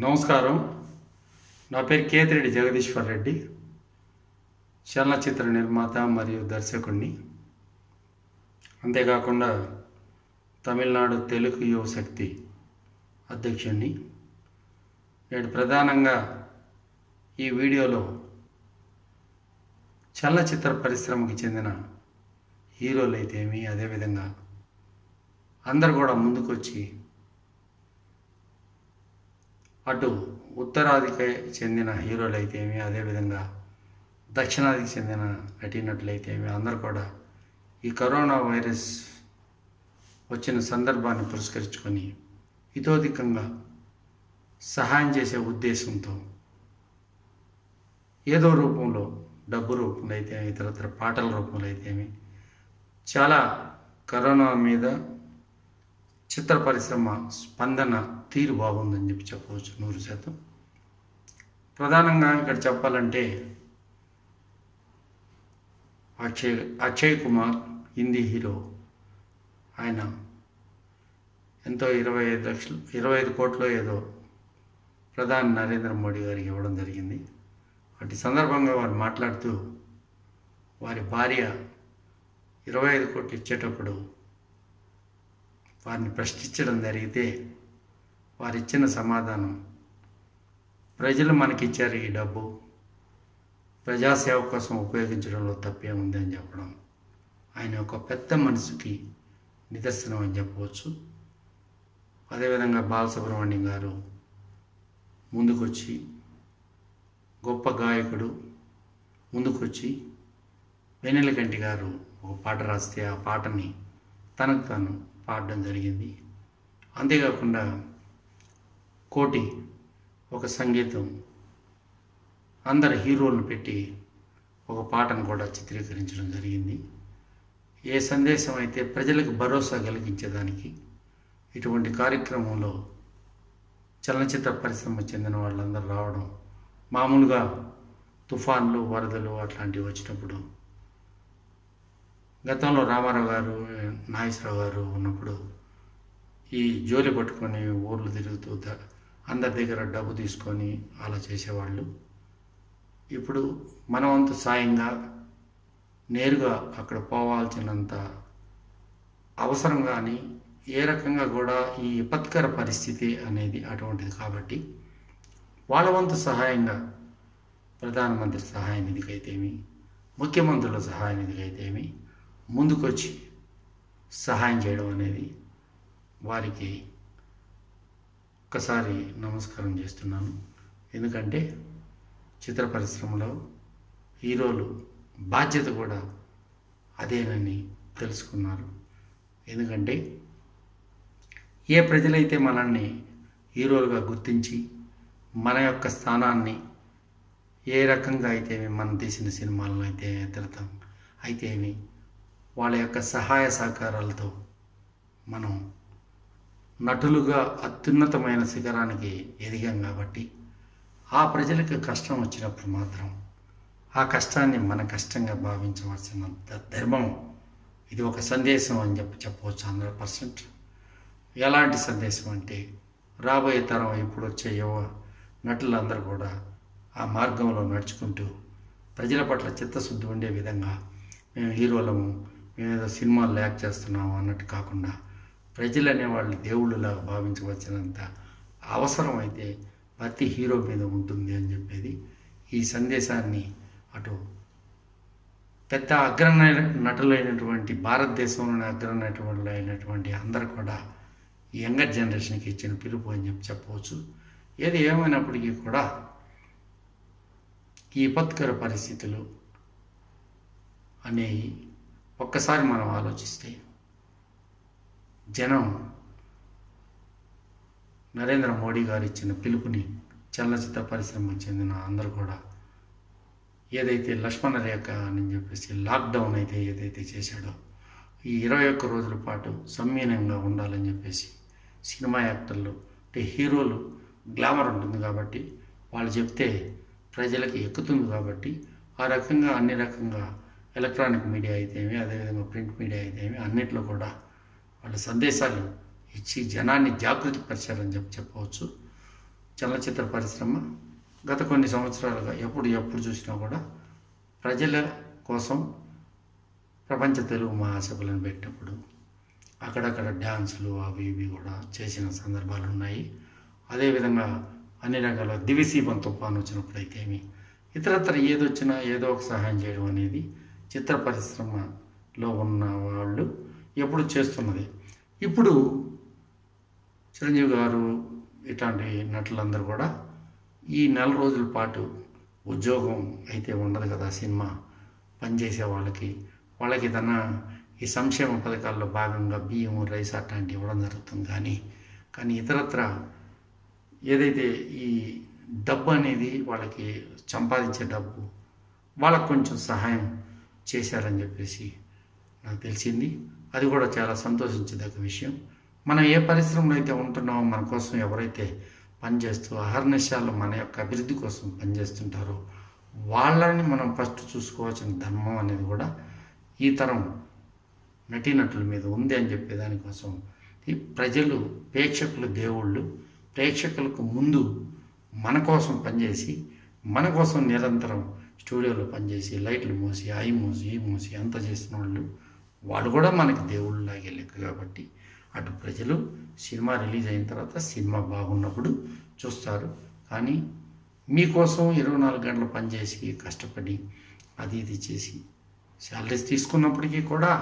నమస్కారం నా పేరు కేతిరెడ్డి జగదీశ్వర్ రెడ్డి చలనచిత్ర నిర్మాత మరియు దర్శకుడిని అంతేకాకుండా తమిళనాడు తెలుగు యువ శక్తి అధ్యక్షుడిని నేడు ప్రధానంగా ఈ వీడియోలో చలనచిత్ర పరిశ్రమకి చెందిన హీరోలు అయితేమి అదేవిధంగా అందరు కూడా ముందుకొచ్చి అటు ఉత్తరాదికి చెందిన హీరోలు అయితేమి అదేవిధంగా దక్షిణాదికి చెందిన నటీనటులైతేమి అందరూ కూడా ఈ కరోనా వైరస్ వచ్చిన సందర్భాన్ని పురస్కరించుకొని ఇతోధికంగా సహాయం చేసే ఉద్దేశంతో ఏదో రూపంలో డబ్బు రూపంలో అయితే ఇతరత్ర పాటల రూపంలో అయితేమి చాలా కరోనా మీద చిత్ర పరిశ్రమ స్పందన తీరు బాగుందని చెప్పి చెప్పవచ్చు నూరు శాతం ప్రధానంగా ఇక్కడ చెప్పాలంటే అక్షయ్ అక్షయ్ కుమార్ హిందీ హీరో ఆయన ఎంతో ఇరవై ఐదు లక్షలు ఇరవై ఐదు కోట్లు ఏదో ప్రధాని నరేంద్ర మోడీ గారికి ఇవ్వడం జరిగింది అటు సందర్భంగా వారు మాట్లాడుతూ వారి భార్య ఇరవై ఐదు కోట్లు ఇచ్చేటప్పుడు వారిని ప్రశ్నించడం జరిగితే వారు ఇచ్చిన సమాధానం ప్రజలు మనకిచ్చారు ఈ డబ్బు ప్రజాసేవ కోసం ఉపయోగించడంలో తప్పే ఉంది అని చెప్పడం ఆయన ఒక పెద్ద మనసుకి నిదర్శనం అని చెప్పవచ్చు అదేవిధంగా బాలసుబ్రహ్మణ్యం గారు ముందుకొచ్చి గొప్ప గాయకుడు ముందుకొచ్చి వెన్నెలకంటి గారు ఒక పాట రాస్తే ఆ పాటని తనకు తాను పాడడం జరిగింది అంతేకాకుండా కోటి ఒక సంగీతం అందరు హీరోలను పెట్టి ఒక పాటను కూడా చిత్రీకరించడం జరిగింది ఏ సందేశం అయితే ప్రజలకు భరోసా కలిగించేదానికి ఇటువంటి కార్యక్రమంలో చలనచిత్ర పరిశ్రమ చెందిన వాళ్ళందరూ రావడం మామూలుగా తుఫాన్లు వరదలు అట్లాంటివి వచ్చినప్పుడు గతంలో రామారావు గారు నాగేశ్వరరావు గారు ఉన్నప్పుడు ఈ జోలి పట్టుకొని ఊర్లు తిరుగుతూ ద- అందరి దగ్గర డబ్బు తీసుకొని అలా చేసేవాళ్ళు ఇప్పుడు మన వంతు సాయంగా నేరుగా అక్కడ పోవాల్సినంత అవసరం కానీ ఏ రకంగా కూడా ఈ విపత్కర పరిస్థితి అనేది అటువంటిది కాబట్టి వాళ్ళ వంతు సహాయంగా ప్రధానమంత్రి సహాయ నిధికి అయితేమి ముఖ్యమంత్రుల సహాయ నిధికి అయితేమి ముందుకొచ్చి సహాయం చేయడం అనేది వారికి ఒక్కసారి నమస్కారం చేస్తున్నాను ఎందుకంటే చిత్ర పరిశ్రమలో హీరోలు బాధ్యత కూడా అదేనని తెలుసుకున్నారు ఎందుకంటే ఏ ప్రజలైతే మనల్ని హీరోలుగా గుర్తించి మన యొక్క స్థానాన్ని ఏ రకంగా అయితే మనం తీసిన సినిమాలను అయితే తిడతాం అయితే ఏమి వాళ్ళ యొక్క సహాయ సహకారాలతో మనం నటులుగా అత్యున్నతమైన శిఖరానికి ఎదిగాం కాబట్టి ఆ ప్రజలకు కష్టం వచ్చినప్పుడు మాత్రం ఆ కష్టాన్ని మన కష్టంగా భావించవలసినంత ధర్మం ఇది ఒక సందేశం అని చెప్పి చెప్పవచ్చు హండ్రెడ్ పర్సెంట్ ఎలాంటి సందేశం అంటే రాబోయే తరం ఇప్పుడు వచ్చే యువ నటులందరూ కూడా ఆ మార్గంలో నడుచుకుంటూ ప్రజల పట్ల చిత్తశుద్ధి ఉండే విధంగా మేము హీరోలము మేము ఏదో సినిమాలు యాక్ట్ చేస్తున్నాము అన్నట్టు కాకుండా ప్రజలు అనేవాళ్ళు దేవుళ్ళలాగా భావించవలసినంత అవసరం అయితే ప్రతి హీరో మీద ఉంటుంది అని చెప్పేది ఈ సందేశాన్ని అటు పెద్ద అగ్రణ నటులైనటువంటి భారతదేశంలోని అగ్రనటులు అయినటువంటి అందరూ కూడా ఈ యంగర్ జనరేషన్కి ఇచ్చిన పిలుపు అని చెప్పి చెప్పవచ్చు ఏది ఏమైనప్పటికీ కూడా ఈ విపత్కర పరిస్థితులు అనేవి ఒక్కసారి మనం ఆలోచిస్తే జనం నరేంద్ర మోడీ గారు ఇచ్చిన పిలుపుని చలనచిత్ర పరిశ్రమకు చెందిన అందరూ కూడా ఏదైతే లక్ష్మణ రేఖ అని చెప్పేసి లాక్డౌన్ అయితే ఏదైతే చేశాడో ఈ ఇరవై ఒక్క రోజుల పాటు సమ్మీనంగా ఉండాలని చెప్పేసి సినిమా యాక్టర్లు అంటే హీరోలు గ్లామర్ ఉంటుంది కాబట్టి వాళ్ళు చెప్తే ప్రజలకి ఎక్కుతుంది కాబట్టి ఆ రకంగా అన్ని రకంగా ఎలక్ట్రానిక్ మీడియా అయితేమి అదేవిధంగా ప్రింట్ మీడియా అయితేమి అన్నిట్లో కూడా వాళ్ళ సందేశాలు ఇచ్చి జనాన్ని జాగృతి పరిచారని చెప్పి చెప్పవచ్చు చలనచిత్ర పరిశ్రమ గత కొన్ని సంవత్సరాలుగా ఎప్పుడు ఎప్పుడు చూసినా కూడా ప్రజల కోసం ప్రపంచ తెలుగు మహాసభలను పెట్టినప్పుడు అక్కడక్కడ డ్యాన్సులు అవి ఇవి కూడా చేసిన సందర్భాలు ఉన్నాయి అదేవిధంగా అన్ని రకాల దివిసీపం తుఫాను వచ్చినప్పుడు అయితేమి ఇతరత్ర ఏదొచ్చినా ఏదో ఒక సహాయం చేయడం అనేది చిత్ర పరిశ్రమలో ఉన్న వాళ్ళు ఎప్పుడు చేస్తున్నది ఇప్పుడు చిరంజీవి గారు ఇట్లాంటి నటులందరూ కూడా ఈ నెల రోజుల పాటు ఉద్యోగం అయితే ఉండదు కదా సినిమా పనిచేసే వాళ్ళకి వాళ్ళకి ఏదన్నా ఈ సంక్షేమ పథకాల్లో భాగంగా బియ్యం రైస్ అట్లాంటివి ఇవ్వడం జరుగుతుంది కానీ కానీ ఇతరత్ర ఏదైతే ఈ డబ్బు అనేది వాళ్ళకి సంపాదించే డబ్బు వాళ్ళకు కొంచెం సహాయం చేశారని చెప్పేసి నాకు తెలిసింది అది కూడా చాలా సంతోషించదగ్గ విషయం మనం ఏ పరిశ్రమలో అయితే ఉంటున్నామో మన కోసం ఎవరైతే పనిచేస్తూ అహర్నిశాలు మన యొక్క అభివృద్ధి కోసం పనిచేస్తుంటారో వాళ్ళని మనం ఫస్ట్ చూసుకోవాల్సిన ధర్మం అనేది కూడా ఈ తరం నటీనటుల మీద ఉంది అని చెప్పే దానికోసం ఈ ప్రజలు ప్రేక్షకులు దేవుళ్ళు ప్రేక్షకులకు ముందు మన కోసం పనిచేసి మన కోసం నిరంతరం స్టూడియోలో పనిచేసి లైట్లు మూసి ఐ మూసి ఈ మూసి అంతా చేసిన వాళ్ళు వాళ్ళు కూడా మనకి దేవుళ్ళలాగే లెక్క కాబట్టి అటు ప్రజలు సినిమా రిలీజ్ అయిన తర్వాత సినిమా బాగున్నప్పుడు చూస్తారు కానీ మీకోసం ఇరవై నాలుగు గంటలు పనిచేసి కష్టపడి అది ఇది చేసి శాలరీస్ తీసుకున్నప్పటికీ కూడా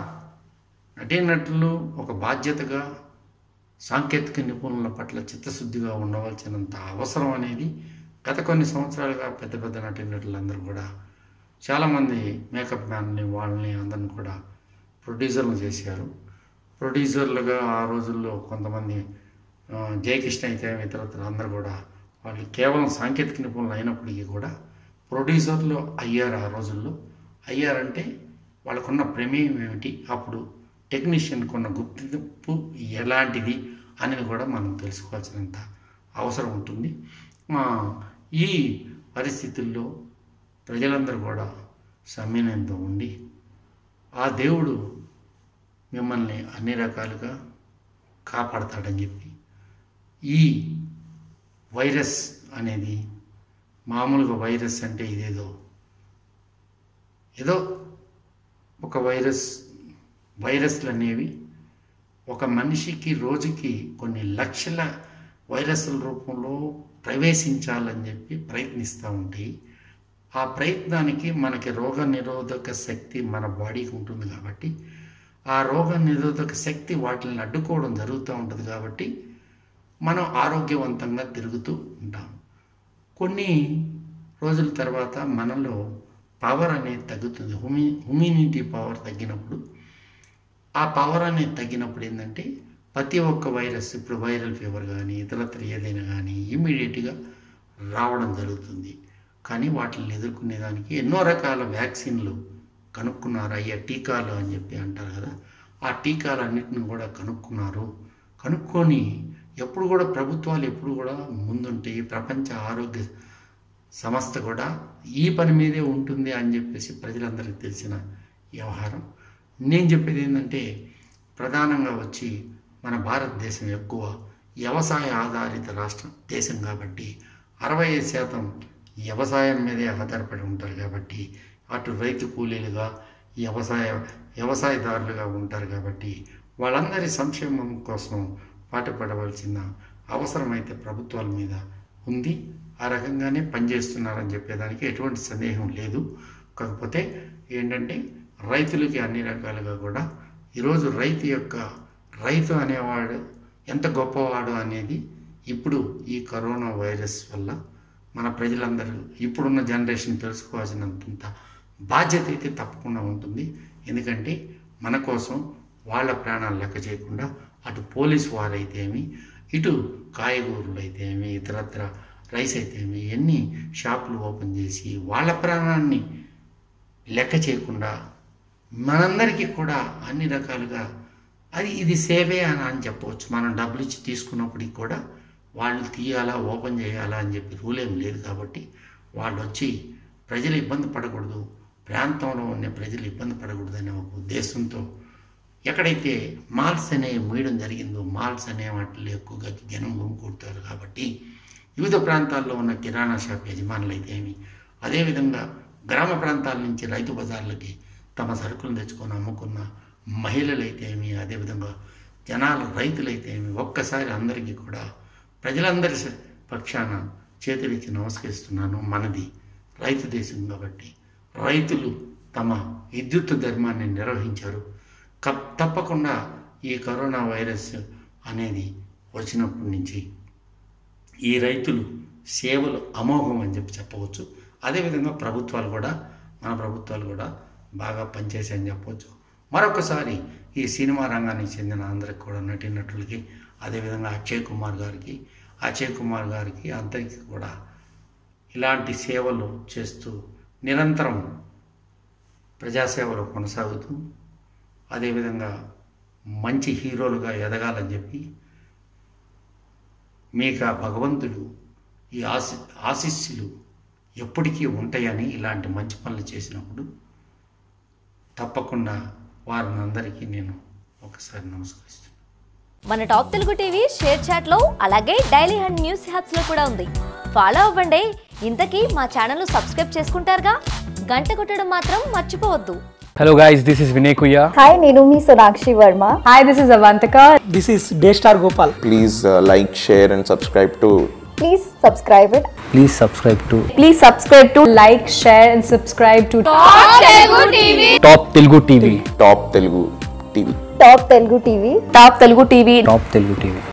నటీనటులు ఒక బాధ్యతగా సాంకేతిక నిపుణుల పట్ల చిత్తశుద్ధిగా ఉండవలసినంత అవసరం అనేది గత కొన్ని సంవత్సరాలుగా పెద్ద పెద్ద నటీనటులందరూ కూడా చాలామంది మేకప్ మ్యాన్ని వాళ్ళని అందరిని కూడా ప్రొడ్యూసర్లు చేశారు ప్రొడ్యూసర్లుగా ఆ రోజుల్లో కొంతమంది ఆ, జయకృష్ణ అయితే ఇతరత్ర అందరూ కూడా వాళ్ళు కేవలం సాంకేతిక నిపుణులు అయినప్పటికీ కూడా ప్రొడ్యూసర్లు అయ్యారు ఆ రోజుల్లో అయ్యారంటే వాళ్ళకున్న ప్రమేయం ఏమిటి అప్పుడు టెక్నీషియన్కి ఉన్న గుర్తింపు ఎలాంటిది అనేది కూడా మనం తెలుసుకోవాల్సినంత అవసరం ఉంటుంది ఆ, ఈ పరిస్థితుల్లో ప్రజలందరూ కూడా సమన్వయంతో ఉండి ఆ దేవుడు మిమ్మల్ని అన్ని రకాలుగా కాపాడతాడని చెప్పి ఈ వైరస్ అనేది మామూలుగా వైరస్ అంటే ఇదేదో ఏదో ఒక వైరస్ వైరస్లు అనేవి ఒక మనిషికి రోజుకి కొన్ని లక్షల వైరస్ల రూపంలో ప్రవేశించాలని చెప్పి ప్రయత్నిస్తూ ఉంటాయి ఆ ప్రయత్నానికి మనకి రోగ నిరోధక శక్తి మన బాడీకి ఉంటుంది కాబట్టి ఆ రోగ నిరోధక శక్తి వాటిని అడ్డుకోవడం జరుగుతూ ఉంటుంది కాబట్టి మనం ఆరోగ్యవంతంగా తిరుగుతూ ఉంటాం కొన్ని రోజుల తర్వాత మనలో పవర్ అనేది తగ్గుతుంది హుమి హ్యూమినిటీ పవర్ తగ్గినప్పుడు ఆ పవర్ అనేది తగ్గినప్పుడు ఏంటంటే ప్రతి ఒక్క వైరస్ ఇప్పుడు వైరల్ ఫీవర్ కానీ ఇతరత్ర ఏదైనా కానీ ఇమ్మీడియట్గా రావడం జరుగుతుంది కానీ వాటిని ఎదుర్కొనేదానికి ఎన్నో రకాల వ్యాక్సిన్లు కనుక్కున్నారు అయ్యా టీకాలు అని చెప్పి అంటారు కదా ఆ టీకాలన్నింటిని కూడా కనుక్కున్నారు కనుక్కొని ఎప్పుడు కూడా ప్రభుత్వాలు ఎప్పుడు కూడా ముందుంటాయి ప్రపంచ ఆరోగ్య సంస్థ కూడా ఈ పని మీదే ఉంటుంది అని చెప్పేసి ప్రజలందరికీ తెలిసిన వ్యవహారం నేను చెప్పేది ఏంటంటే ప్రధానంగా వచ్చి మన భారతదేశం ఎక్కువ వ్యవసాయ ఆధారిత రాష్ట్రం దేశం కాబట్టి అరవై ఐదు శాతం వ్యవసాయం మీదే ఆధారపడి ఉంటారు కాబట్టి అటు రైతు కూలీలుగా వ్యవసాయ వ్యవసాయదారులుగా ఉంటారు కాబట్టి వాళ్ళందరి సంక్షేమం కోసం పాటుపడవలసిన అవసరమైతే ప్రభుత్వాల మీద ఉంది ఆ రకంగానే పనిచేస్తున్నారని చెప్పేదానికి ఎటువంటి సందేహం లేదు కాకపోతే ఏంటంటే రైతులకి అన్ని రకాలుగా కూడా ఈరోజు రైతు యొక్క రైతు అనేవాడు ఎంత గొప్పవాడు అనేది ఇప్పుడు ఈ కరోనా వైరస్ వల్ల మన ప్రజలందరూ ఇప్పుడున్న జనరేషన్ తెలుసుకోవాల్సినంత బాధ్యత అయితే తప్పకుండా ఉంటుంది ఎందుకంటే మన కోసం వాళ్ళ ప్రాణాలు లెక్క చేయకుండా అటు పోలీస్ వారైతేమి ఇటు కాయగూరలు అయితేమి ఇతరత్ర రైస్ అయితేమి ఎన్ని షాపులు ఓపెన్ చేసి వాళ్ళ ప్రాణాన్ని లెక్క చేయకుండా మనందరికీ కూడా అన్ని రకాలుగా అది ఇది సేవే అని అని చెప్పవచ్చు మనం డబ్బులు ఇచ్చి తీసుకున్నప్పటికి కూడా వాళ్ళు తీయాలా ఓపెన్ చేయాలా అని చెప్పి రూల్ ఏం లేదు కాబట్టి వాళ్ళు వచ్చి ప్రజలు ఇబ్బంది పడకూడదు ప్రాంతంలో ఉన్న ప్రజలు ఇబ్బంది పడకూడదు అనే ఒక ఉద్దేశంతో ఎక్కడైతే మాల్స్ అనేవి మూయడం జరిగిందో మాల్స్ అనే వాటిలో ఎక్కువగా జనం గుమికూడతారు కాబట్టి వివిధ ప్రాంతాల్లో ఉన్న కిరాణా షాప్ యజమానులు అయితే ఏమి అదేవిధంగా గ్రామ ప్రాంతాల నుంచి రైతు బజార్లకి తమ సరుకులను తెచ్చుకొని అమ్ముకున్న మహిళలైతే ఏమి అదేవిధంగా జనాలు రైతులైతే ఏమి ఒక్కసారి అందరికీ కూడా ప్రజలందరి స- పక్షాన చేతులెత్తి నమస్కరిస్తున్నాను మనది రైతు దేశం కాబట్టి రైతులు తమ విద్యుత్ ధర్మాన్ని నిర్వహించారు కప్ తప్పకుండా ఈ కరోనా వైరస్ అనేది వచ్చినప్పటి నుంచి ఈ రైతులు సేవలు అమోఘం అని చెప్పి చెప్పవచ్చు అదేవిధంగా ప్రభుత్వాలు కూడా మన ప్రభుత్వాలు కూడా బాగా పనిచేసాయని చెప్పవచ్చు మరొకసారి ఈ సినిమా రంగానికి చెందిన అందరికి కూడా నటీనటులకి అదేవిధంగా అక్షయ్ కుమార్ గారికి అక్షయ్ కుమార్ గారికి అందరికీ కూడా ఇలాంటి సేవలు చేస్తూ నిరంతరం ప్రజాసేవలో కొనసాగుతూ అదేవిధంగా మంచి హీరోలుగా ఎదగాలని చెప్పి మీకు ఆ భగవంతుడు ఈ ఆశి ఆశీస్సులు ఎప్పటికీ ఉంటాయని ఇలాంటి మంచి పనులు చేసినప్పుడు తప్పకుండా వారిని అందరికీ నేను ఒకసారి నమస్కరిస్తున్నాను మన టాప్ తెలుగు టీవీ షేర్ చాట్లో అలాగే డైలీ హండ్ న్యూస్ హ్యాప్స్ లో కూడా ఉంది ఫాలో అవ్వండి ఇంతకీ మా ఛానల్ సబ్స్క్రైబ్ చేసుకుంటారుగా గంట కొట్టడం మాత్రం మర్చిపోవద్దు Hello guys, this is Vinay Kuya. Hi, నేను మీ Sonakshi Varma Hi, this is Avantika. This is Daystar Gopal. please uh, like, share, and subscribe to please subscribe it Please subscribe to Please subscribe to like, share, and subscribe to Top Telugu TV. Top Telugu TV. Top Telugu TV Top Telugu TV. Top Telugu TV.